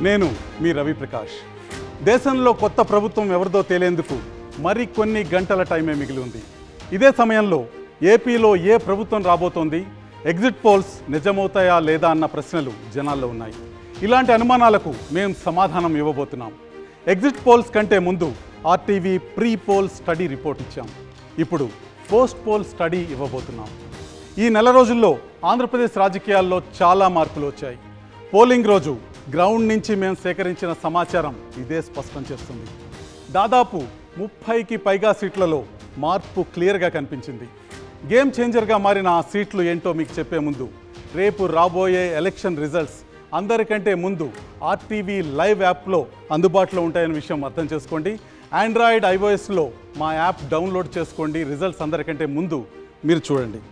నేను మీ రవిప్రకాష్ దేశంలో కొత్త ప్రభుత్వం ఎవరిదో తేలేందుకు మరి కొన్ని గంటల టైమే మిగిలి ఉంది ఇదే సమయంలో ఏపీలో ఏ ప్రభుత్వం రాబోతోంది ఎగ్జిట్ పోల్స్ నిజమవుతాయా లేదా అన్న ప్రశ్నలు జనాల్లో ఉన్నాయి ఇలాంటి అనుమానాలకు మేము సమాధానం ఇవ్వబోతున్నాం ఎగ్జిట్ పోల్స్ కంటే ముందు R T V pre poll study report ఇచ్చాం ఇప్పుడు పోస్ట్ పోల్ స్టడీ ఇవ్వబోతున్నాం ఈ నెల రోజుల్లో ఆంధ్రప్రదేశ్ రాజకీయాల్లో చాలా మార్పులు వచ్చాయి పోలింగ్ రోజు గ్రౌండ్ నుంచి మేము సేకరించిన సమాచారం ఇదే స్పష్టం చేస్తుంది దాదాపు ముప్పైకి పైగా సీట్లలో మార్పు క్లియర్గా కనిపించింది గేమ్ చేంజర్గా మారిన ఆ సీట్లు ఏంటో మీకు చెప్పే ముందు రేపు రాబోయే ఎలక్షన్ రిజల్ట్స్ అందరికంటే ముందు ఆర్టీవీ లైవ్ యాప్లో అందుబాటులో ఉంటాయనే విషయం అర్థం చేసుకోండి ఆండ్రాయిడ్ ఐఓఎస్లో మా యాప్ డౌన్లోడ్ చేసుకోండి రిజల్ట్స్ అందరికంటే ముందు మీరు చూడండి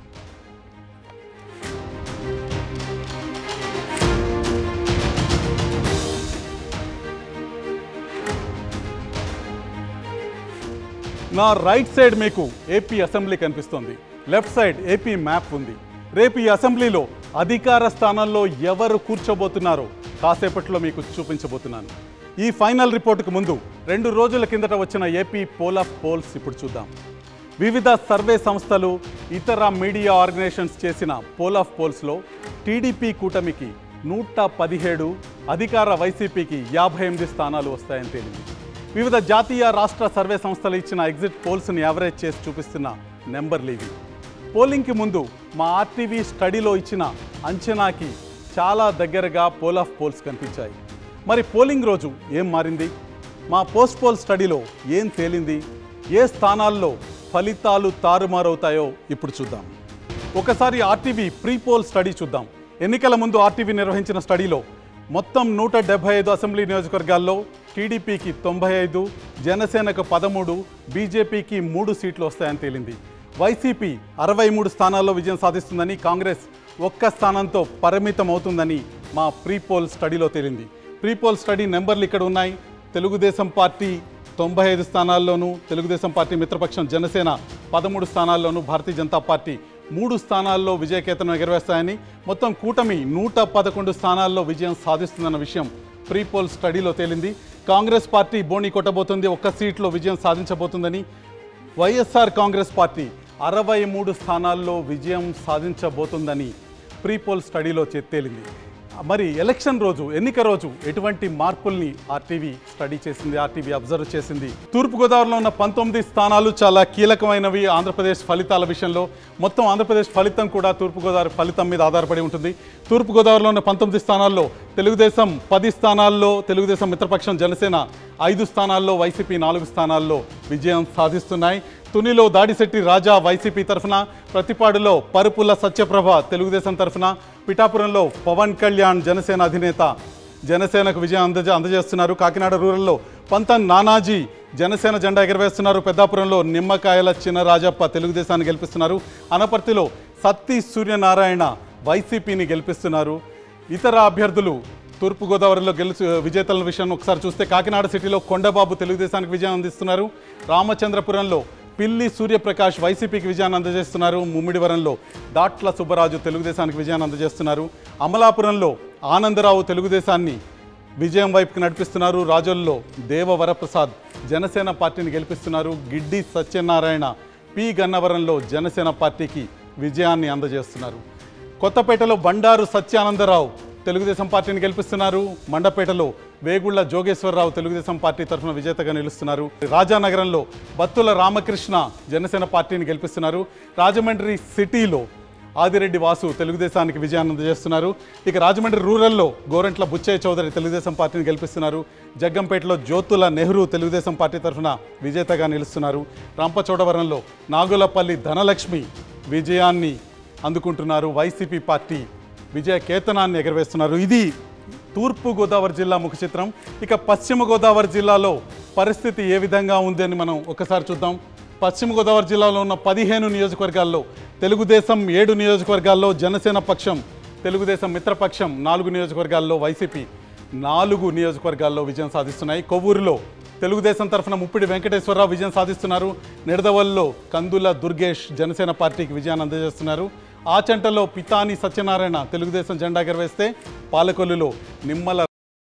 నా రైట్ సైడ్ మీకు ఏపీ అసెంబ్లీ కనిపిస్తోంది లెఫ్ట్ సైడ్ ఏపీ మ్యాప్ ఉంది రేపు ఈ అసెంబ్లీలో అధికార స్థానంలో ఎవరు కూర్చోబోతున్నారో కాసేపట్లో మీకు చూపించబోతున్నాను ఈ ఫైనల్ రిపోర్టుకు ముందు రెండు రోజుల కిందట వచ్చిన ఏపీ పోల్ ఆఫ్ పోల్స్ ఇప్పుడు చూద్దాం వివిధ సర్వే సంస్థలు ఇతర మీడియా ఆర్గనైజేషన్స్ చేసిన పోల్ ఆఫ్ పోల్స్లో టీడీపీ కూటమికి నూట పదిహేడు అధికార వైసీపీకి యాభై ఎనిమిది స్థానాలు వస్తాయని తేలింది వివిధ జాతీయ రాష్ట్ర సర్వే సంస్థలు ఇచ్చిన ఎగ్జిట్ పోల్స్ని యావరేజ్ చేసి చూపిస్తున్న నెంబర్లు ఇవి పోలింగ్కి ముందు మా ఆర్టీవీ స్టడీలో ఇచ్చిన అంచనాకి చాలా దగ్గరగా పోల్ ఆఫ్ పోల్స్ కనిపించాయి మరి పోలింగ్ రోజు ఏం మారింది మా పోస్ట్ పోల్ స్టడీలో ఏం తేలింది ఏ స్థానాల్లో ఫలితాలు తారుమారవుతాయో ఇప్పుడు చూద్దాం ఒకసారి ఆర్టీవీ ప్రీ పోల్ స్టడీ చూద్దాం ఎన్నికల ముందు ఆర్టీవీ నిర్వహించిన స్టడీలో మొత్తం నూట డెబ్బై ఐదు అసెంబ్లీ నియోజకవర్గాల్లో టీడీపీకి తొంభై ఐదు జనసేనకు పదమూడు బీజేపీకి మూడు సీట్లు వస్తాయని తేలింది వైసీపీ అరవై మూడు స్థానాల్లో విజయం సాధిస్తుందని కాంగ్రెస్ ఒక్క స్థానంతో పరిమితం అవుతుందని మా ప్రీ పోల్ స్టడీలో తేలింది ప్రీ పోల్ స్టడీ నెంబర్లు ఇక్కడ ఉన్నాయి తెలుగుదేశం పార్టీ తొంభై ఐదు స్థానాల్లోనూ తెలుగుదేశం పార్టీ మిత్రపక్షం జనసేన పదమూడు స్థానాల్లోనూ భారతీయ జనతా పార్టీ మూడు స్థానాల్లో విజయకేతనం ఎగరవేస్తాయని మొత్తం కూటమి నూట పదకొండు స్థానాల్లో విజయం సాధిస్తుందన్న విషయం ప్రీ పోల్ స్టడీలో తేలింది కాంగ్రెస్ పార్టీ బోణి కొట్టబోతుంది ఒక్క సీట్లో విజయం సాధించబోతుందని వైఎస్ఆర్ కాంగ్రెస్ పార్టీ అరవై మూడు స్థానాల్లో విజయం సాధించబోతుందని ప్రీ పోల్ స్టడీలో చే- తేలింది మరి ఎలక్షన్ రోజు ఎన్నిక రోజు ఎటువంటి మార్పుల్ని ఆర్టీవీ స్టడీ చేసింది ఆర్టీవీ అబ్జర్వ్ చేసింది తూర్పుగోదావరిలో ఉన్న పంతొమ్మిది స్థానాలు చాలా కీలకమైనవి ఆంధ్రప్రదేశ్ ఫలితాల విషయంలో మొత్తం ఆంధ్రప్రదేశ్ ఫలితం కూడా తూర్పుగోదావరి ఫలితం మీద ఆధారపడి ఉంటుంది తూర్పుగోదావరిలో ఉన్న పంతొమ్మిది స్థానాల్లో తెలుగుదేశం పది స్థానాల్లో తెలుగుదేశం మిత్రపక్షం జనసేన ఐదు స్థానాల్లో వైసీపీ నాలుగు స్థానాల్లో విజయం సాధిస్తున్నాయి తునిలో దాడిశెట్టి రాజా వైసీపీ తరఫున ప్రతిపాడులో పరుపుల సత్యప్రభ తెలుగుదేశం తరఫున పిఠాపురంలో పవన్ కళ్యాణ్ జనసేన అధినేత జనసేనకు విజయం అందజే అందజేస్తున్నారు కాకినాడ రూరల్లో పంతం నానాజీ జనసేన జెండా ఎగరవేస్తున్నారు పెద్దాపురంలో నిమ్మకాయల చిన్న రాజప్ప తెలుగుదేశాన్ని గెలిపిస్తున్నారు అనపర్తిలో సత్తి సూర్యనారాయణ వైసీపీని గెలిపిస్తున్నారు ఇతర అభ్యర్థులు తూర్పుగోదావరిలో గెలుచు విజేతల విషయం ఒకసారి చూస్తే కాకినాడ సిటీలో కొండబాబు తెలుగుదేశానికి విజయం అందిస్తున్నారు రామచంద్రపురంలో పిల్లి సూర్యప్రకాష్ వైసీపీకి విజయాన్ని అందజేస్తున్నారు ముమ్మిడివరంలో దాట్ల సుబ్బరాజు తెలుగుదేశానికి విజయాన్ని అందజేస్తున్నారు అమలాపురంలో ఆనందరావు తెలుగుదేశాన్ని విజయం వైపుకి నడిపిస్తున్నారు రాజోల్లో దేవ వరప్రసాద్ జనసేన పార్టీని గెలిపిస్తున్నారు గిడ్డి సత్యనారాయణ పి గన్నవరంలో జనసేన పార్టీకి విజయాన్ని అందజేస్తున్నారు కొత్తపేటలో బండారు సత్యానందరావు తెలుగుదేశం పార్టీని గెలిపిస్తున్నారు మండపేటలో వేగుళ్ల జోగేశ్వరరావు తెలుగుదేశం పార్టీ తరఫున విజేతగా నిలుస్తున్నారు రాజానగరంలో బత్తుల రామకృష్ణ జనసేన పార్టీని గెలిపిస్తున్నారు రాజమండ్రి సిటీలో ఆదిరెడ్డి వాసు తెలుగుదేశానికి విజయాన్ని అందజేస్తున్నారు ఇక రాజమండ్రి రూరల్లో గోరంట్ల బుచ్చయ్య చౌదరి తెలుగుదేశం పార్టీని గెలిపిస్తున్నారు జగ్గంపేటలో జ్యోతుల నెహ్రూ తెలుగుదేశం పార్టీ తరఫున విజేతగా నిలుస్తున్నారు రాంపచోడవరంలో నాగులపల్లి ధనలక్ష్మి విజయాన్ని అందుకుంటున్నారు వైసీపీ పార్టీ విజయ కేతనాన్ని ఎగరవేస్తున్నారు ఇది తూర్పు గోదావరి జిల్లా ముఖ చిత్రం ఇక పశ్చిమ గోదావరి జిల్లాలో పరిస్థితి ఏ విధంగా ఉంది అని మనం ఒకసారి చూద్దాం పశ్చిమ గోదావరి జిల్లాలో ఉన్న పదిహేను నియోజకవర్గాల్లో తెలుగుదేశం ఏడు నియోజకవర్గాల్లో జనసేన పక్షం తెలుగుదేశం మిత్రపక్షం నాలుగు నియోజకవర్గాల్లో వైసీపీ నాలుగు నియోజకవర్గాల్లో విజయం సాధిస్తున్నాయి కొవ్వూరులో తెలుగుదేశం తరఫున ముప్పిడి వెంకటేశ్వరరావు విజయం సాధిస్తున్నారు నిడదవల్లో కందుల దుర్గేష్ జనసేన పార్టీకి విజయాన్ని అందజేస్తున్నారు ఆచంటలో పితాని సత్యనారాయణ తెలుగుదేశం జెండా ఎగరవేస్తే పాలకొల్లులో నిమ్మల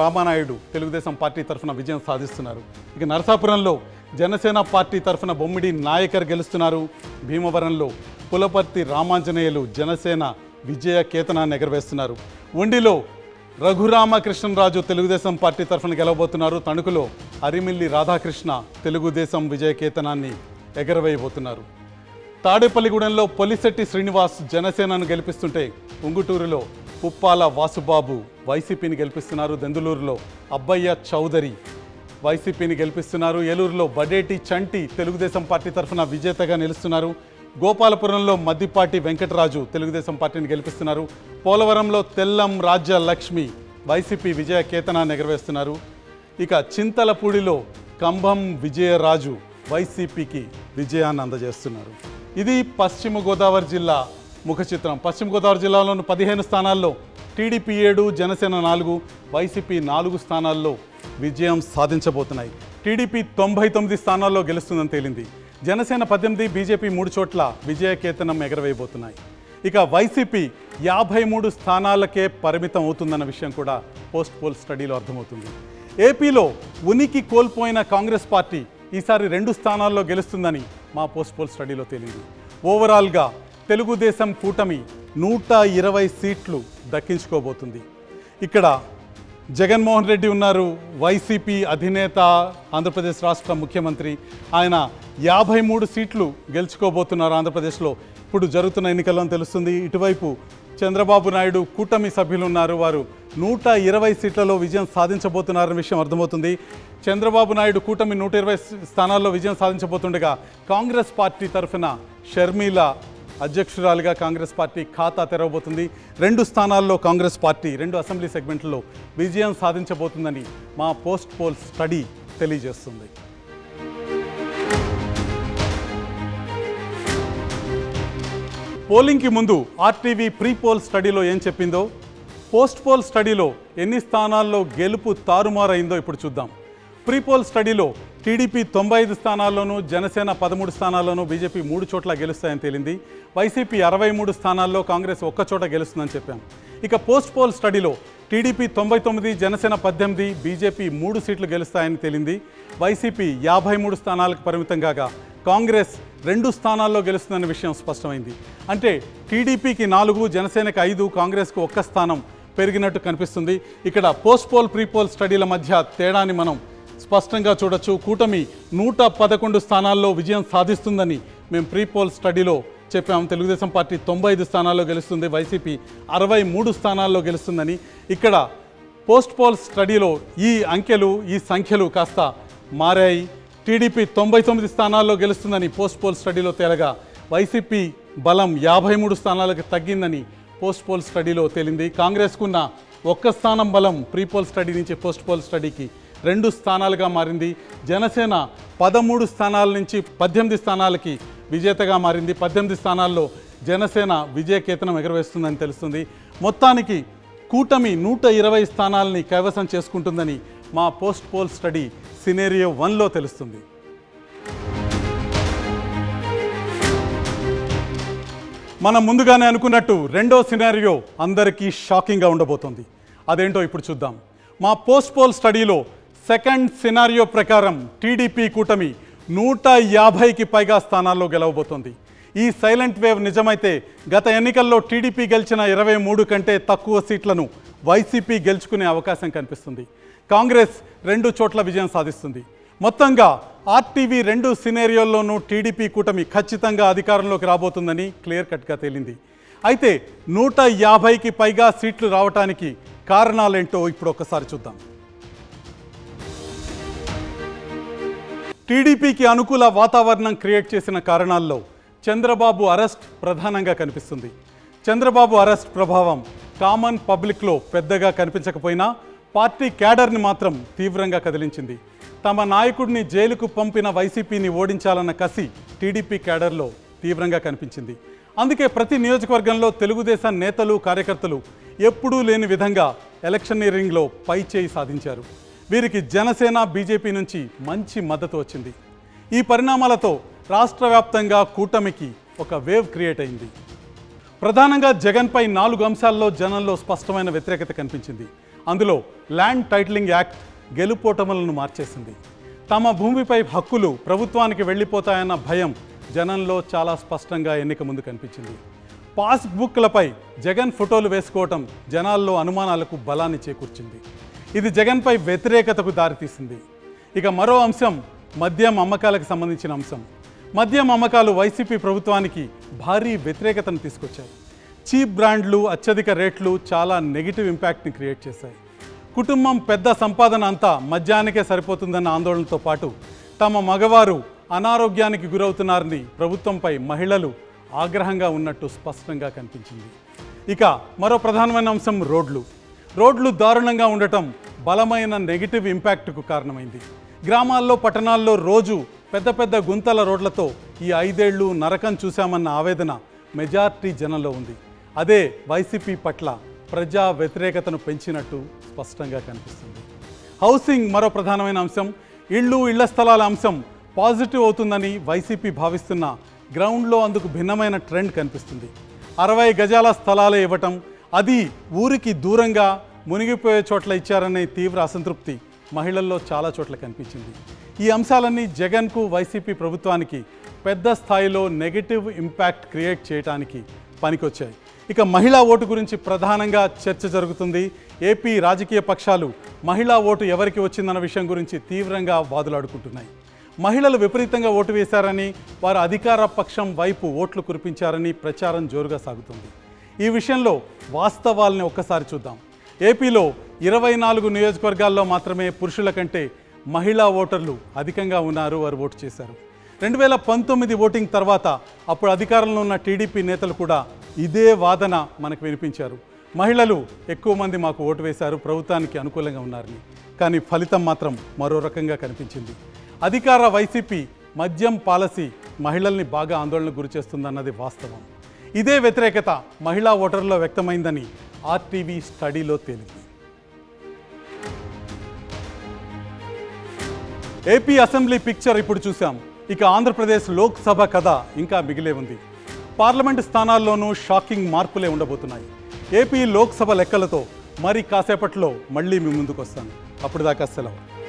రామానాయుడు తెలుగుదేశం పార్టీ తరఫున విజయం సాధిస్తున్నారు ఇక నరసాపురంలో జనసేన పార్టీ తరఫున బొమ్మిడి నాయకర్ గెలుస్తున్నారు భీమవరంలో పులపర్తి రామాంజనేయులు జనసేన విజయ కేతనాన్ని ఎగరవేస్తున్నారు ఉండిలో రఘురామకృష్ణరాజు తెలుగుదేశం పార్టీ తరఫున గెలవబోతున్నారు తణుకులో అరిమిల్లి రాధాకృష్ణ తెలుగుదేశం విజయ కేతనాన్ని ఎగరవేయబోతున్నారు తాడేపల్లిగూడెంలో పొలిశెట్టి శ్రీనివాస్ జనసేనను గెలిపిస్తుంటే ఉంగుటూరులో పుప్పాల వాసుబాబు వైసీపీని గెలిపిస్తున్నారు దెందులూరులో అబ్బయ్య చౌదరి వైసీపీని గెలిపిస్తున్నారు ఏలూరులో బడేటి చంటి తెలుగుదేశం పార్టీ తరఫున విజేతగా నిలుస్తున్నారు గోపాలపురంలో మద్దిపాటి వెంకటరాజు తెలుగుదేశం పార్టీని గెలిపిస్తున్నారు పోలవరంలో తెల్లం రాజ్య లక్ష్మి వైసీపీ విజయ కేతనాన్ని ఎగరవేస్తున్నారు ఇక చింతలపూడిలో కంభం విజయరాజు వైసీపీకి విజయాన్ని అందజేస్తున్నారు ఇది పశ్చిమ గోదావరి జిల్లా ముఖ చిత్రం పశ్చిమ గోదావరి జిల్లాలోని పదిహేను స్థానాల్లో టీడీపీ ఏడు జనసేన నాలుగు వైసీపీ నాలుగు స్థానాల్లో విజయం సాధించబోతున్నాయి టీడీపీ తొంభై తొమ్మిది స్థానాల్లో గెలుస్తుందని తేలింది జనసేన పద్దెనిమిది బీజేపీ మూడు చోట్ల విజయకేతనం ఎగరవేయబోతున్నాయి ఇక వైసీపీ యాభై మూడు స్థానాలకే పరిమితం అవుతుందన్న విషయం కూడా పోస్ట్ పోల్ స్టడీలో అర్థమవుతుంది ఏపీలో ఉనికి కోల్పోయిన కాంగ్రెస్ పార్టీ ఈసారి రెండు స్థానాల్లో గెలుస్తుందని మా పోస్ట్ పోల్ స్టడీలో తేలింది ఓవరాల్గా తెలుగుదేశం కూటమి నూట ఇరవై సీట్లు దక్కించుకోబోతుంది ఇక్కడ జగన్మోహన్ రెడ్డి ఉన్నారు వైసీపీ అధినేత ఆంధ్రప్రదేశ్ రాష్ట్ర ముఖ్యమంత్రి ఆయన యాభై మూడు సీట్లు గెలుచుకోబోతున్నారు ఆంధ్రప్రదేశ్లో ఇప్పుడు జరుగుతున్న ఎన్నికల్లో తెలుస్తుంది ఇటువైపు చంద్రబాబు నాయుడు కూటమి సభ్యులు ఉన్నారు వారు నూట ఇరవై సీట్లలో విజయం సాధించబోతున్నారన్న విషయం అర్థమవుతుంది చంద్రబాబు నాయుడు కూటమి నూట ఇరవై స్థానాల్లో విజయం సాధించబోతుండగా కాంగ్రెస్ పార్టీ తరఫున షర్మిల అధ్యక్షురాలిగా కాంగ్రెస్ పార్టీ ఖాతా తెరవబోతుంది రెండు స్థానాల్లో కాంగ్రెస్ పార్టీ రెండు అసెంబ్లీ సెగ్మెంట్లలో విజయం సాధించబోతుందని మా పోస్ట్ పోల్ స్టడీ తెలియజేస్తుంది పోలింగ్కి ముందు ఆర్టీవీ ప్రీ పోల్ స్టడీలో ఏం చెప్పిందో పోస్ట్ పోల్ స్టడీలో ఎన్ని స్థానాల్లో గెలుపు తారుమారైందో ఇప్పుడు చూద్దాం ప్రీ పోల్ స్టడీలో టీడీపీ తొంభై ఐదు స్థానాల్లోనూ జనసేన పదమూడు స్థానాల్లోనూ బీజేపీ మూడు చోట్ల గెలుస్తాయని తేలింది వైసీపీ అరవై మూడు స్థానాల్లో కాంగ్రెస్ ఒక్క చోట గెలుస్తుందని చెప్పాం ఇక పోస్ట్ పోల్ స్టడీలో టీడీపీ తొంభై తొమ్మిది జనసేన పద్దెనిమిది బీజేపీ మూడు సీట్లు గెలుస్తాయని తేలింది వైసీపీ యాభై మూడు స్థానాలకు పరిమితం కాగా కాంగ్రెస్ రెండు స్థానాల్లో గెలుస్తుందన్న విషయం స్పష్టమైంది అంటే టీడీపీకి నాలుగు జనసేనకి ఐదు కాంగ్రెస్కు ఒక్క స్థానం పెరిగినట్టు కనిపిస్తుంది ఇక్కడ పోస్ట్ పోల్ ప్రీ పోల్ స్టడీల మధ్య తేడాని మనం స్పష్టంగా చూడొచ్చు కూటమి నూట పదకొండు స్థానాల్లో విజయం సాధిస్తుందని మేము ప్రీ పోల్ స్టడీలో చెప్పాము తెలుగుదేశం పార్టీ తొంభై ఐదు స్థానాల్లో గెలుస్తుంది వైసీపీ అరవై మూడు స్థానాల్లో గెలుస్తుందని ఇక్కడ పోస్ట్ పోల్ స్టడీలో ఈ అంకెలు ఈ సంఖ్యలు కాస్త మారాయి టీడీపీ తొంభై తొమ్మిది స్థానాల్లో గెలుస్తుందని పోస్ట్ పోల్ స్టడీలో తేలగా వైసీపీ బలం యాభై మూడు స్థానాలకు తగ్గిందని పోస్ట్ పోల్ స్టడీలో తేలింది కాంగ్రెస్కున్న ఒక్క స్థానం బలం ప్రీ పోల్ స్టడీ నుంచి పోస్ట్ పోల్ స్టడీకి రెండు స్థానాలుగా మారింది జనసేన పదమూడు స్థానాల నుంచి పద్దెనిమిది స్థానాలకి విజేతగా మారింది పద్దెనిమిది స్థానాల్లో జనసేన విజయకేతనం ఎగరవేస్తుందని తెలుస్తుంది మొత్తానికి కూటమి నూట ఇరవై స్థానాలని కైవసం చేసుకుంటుందని మా పోస్ట్ పోల్ స్టడీ సినేరియో వన్లో తెలుస్తుంది మనం ముందుగానే అనుకున్నట్టు రెండో సినారియో అందరికీ షాకింగ్గా ఉండబోతోంది అదేంటో ఇప్పుడు చూద్దాం మా పోస్ట్ పోల్ స్టడీలో సెకండ్ సినారియో ప్రకారం టీడీపీ కూటమి నూట యాభైకి పైగా స్థానాల్లో గెలవబోతోంది ఈ సైలెంట్ వేవ్ నిజమైతే గత ఎన్నికల్లో టీడీపీ గెలిచిన ఇరవై మూడు కంటే తక్కువ సీట్లను వైసీపీ గెలుచుకునే అవకాశం కనిపిస్తుంది కాంగ్రెస్ రెండు చోట్ల విజయం సాధిస్తుంది మొత్తంగా ఆర్టీవీ రెండు సినేరియోల్లోనూ టీడీపీ కూటమి ఖచ్చితంగా అధికారంలోకి రాబోతుందని క్లియర్ కట్గా తేలింది అయితే నూట యాభైకి పైగా సీట్లు రావటానికి కారణాలేంటో ఇప్పుడు ఒకసారి చూద్దాం టీడీపీకి అనుకూల వాతావరణం క్రియేట్ చేసిన కారణాల్లో చంద్రబాబు అరెస్ట్ ప్రధానంగా కనిపిస్తుంది చంద్రబాబు అరెస్ట్ ప్రభావం కామన్ పబ్లిక్లో పెద్దగా కనిపించకపోయినా పార్టీ క్యాడర్ని మాత్రం తీవ్రంగా కదిలించింది తమ నాయకుడిని జైలుకు పంపిన వైసీపీని ఓడించాలన్న కసి టీడీపీ క్యాడర్లో తీవ్రంగా కనిపించింది అందుకే ప్రతి నియోజకవర్గంలో తెలుగుదేశం నేతలు కార్యకర్తలు ఎప్పుడూ లేని విధంగా ఎలక్షనీరింగ్లో పై చేయి సాధించారు వీరికి జనసేన బీజేపీ నుంచి మంచి మద్దతు వచ్చింది ఈ పరిణామాలతో రాష్ట్ర వ్యాప్తంగా కూటమికి ఒక వేవ్ క్రియేట్ అయింది ప్రధానంగా జగన్పై నాలుగు అంశాల్లో జనంలో స్పష్టమైన వ్యతిరేకత కనిపించింది అందులో ల్యాండ్ టైటిలింగ్ యాక్ట్ గెలుపోటములను మార్చేసింది తమ భూమిపై హక్కులు ప్రభుత్వానికి వెళ్ళిపోతాయన్న భయం జనంలో చాలా స్పష్టంగా ఎన్నిక ముందు కనిపించింది పాస్బుక్లపై జగన్ ఫోటోలు వేసుకోవటం జనాల్లో అనుమానాలకు బలాన్ని చేకూర్చింది ఇది జగన్పై వ్యతిరేకతకు దారితీసింది ఇక మరో అంశం మద్యం అమ్మకాలకు సంబంధించిన అంశం మద్యం అమ్మకాలు వైసీపీ ప్రభుత్వానికి భారీ వ్యతిరేకతను తీసుకొచ్చాయి చీప్ బ్రాండ్లు అత్యధిక రేట్లు చాలా నెగిటివ్ ఇంపాక్ట్ని క్రియేట్ చేశాయి కుటుంబం పెద్ద సంపాదన అంతా మద్యానికే సరిపోతుందన్న ఆందోళనతో పాటు తమ మగవారు అనారోగ్యానికి గురవుతున్నారని ప్రభుత్వంపై మహిళలు ఆగ్రహంగా ఉన్నట్టు స్పష్టంగా కనిపించింది ఇక మరో ప్రధానమైన అంశం రోడ్లు రోడ్లు దారుణంగా ఉండటం బలమైన నెగిటివ్ ఇంపాక్ట్కు కారణమైంది గ్రామాల్లో పట్టణాల్లో రోజు పెద్ద పెద్ద గుంతల రోడ్లతో ఈ ఐదేళ్లు నరకం చూశామన్న ఆవేదన మెజార్టీ జనంలో ఉంది అదే వైసీపీ పట్ల ప్రజా వ్యతిరేకతను పెంచినట్టు స్పష్టంగా కనిపిస్తుంది హౌసింగ్ మరో ప్రధానమైన అంశం ఇళ్ళు ఇళ్ల స్థలాల అంశం పాజిటివ్ అవుతుందని వైసీపీ భావిస్తున్న గ్రౌండ్లో అందుకు భిన్నమైన ట్రెండ్ కనిపిస్తుంది అరవై గజాల స్థలాలే ఇవ్వటం అది ఊరికి దూరంగా మునిగిపోయే చోట్ల ఇచ్చారనే తీవ్ర అసంతృప్తి మహిళల్లో చాలా చోట్ల కనిపించింది ఈ అంశాలన్నీ జగన్కు వైసీపీ ప్రభుత్వానికి పెద్ద స్థాయిలో నెగటివ్ ఇంపాక్ట్ క్రియేట్ చేయడానికి పనికొచ్చాయి ఇక మహిళా ఓటు గురించి ప్రధానంగా చర్చ జరుగుతుంది ఏపీ రాజకీయ పక్షాలు మహిళా ఓటు ఎవరికి వచ్చిందన్న విషయం గురించి తీవ్రంగా వాదులాడుకుంటున్నాయి మహిళలు విపరీతంగా ఓటు వేశారని వారు అధికార పక్షం వైపు ఓట్లు కురిపించారని ప్రచారం జోరుగా సాగుతుంది ఈ విషయంలో వాస్తవాల్ని ఒక్కసారి చూద్దాం ఏపీలో ఇరవై నాలుగు నియోజకవర్గాల్లో మాత్రమే పురుషుల కంటే మహిళా ఓటర్లు అధికంగా ఉన్నారు వారు ఓటు చేశారు రెండు వేల పంతొమ్మిది ఓటింగ్ తర్వాత అప్పుడు అధికారంలో ఉన్న టీడీపీ నేతలు కూడా ఇదే వాదన మనకు వినిపించారు మహిళలు ఎక్కువ మంది మాకు ఓటు వేశారు ప్రభుత్వానికి అనుకూలంగా ఉన్నారని కానీ ఫలితం మాత్రం మరో రకంగా కనిపించింది అధికార వైసీపీ మద్యం పాలసీ మహిళల్ని బాగా ఆందోళనకు గురిచేస్తుందన్నది వాస్తవం ఇదే వ్యతిరేకత మహిళా ఓటర్లలో వ్యక్తమైందని ఆర్టీవీ స్టడీలో తేలింది ఏపీ అసెంబ్లీ పిక్చర్ ఇప్పుడు చూసాం ఇక ఆంధ్రప్రదేశ్ లోక్సభ కథ ఇంకా మిగిలే ఉంది పార్లమెంటు స్థానాల్లోనూ షాకింగ్ మార్పులే ఉండబోతున్నాయి ఏపీ లోక్సభ లెక్కలతో మరి కాసేపట్లో మళ్ళీ మీ ముందుకు వస్తాను అప్పుడు దాకా సెలవు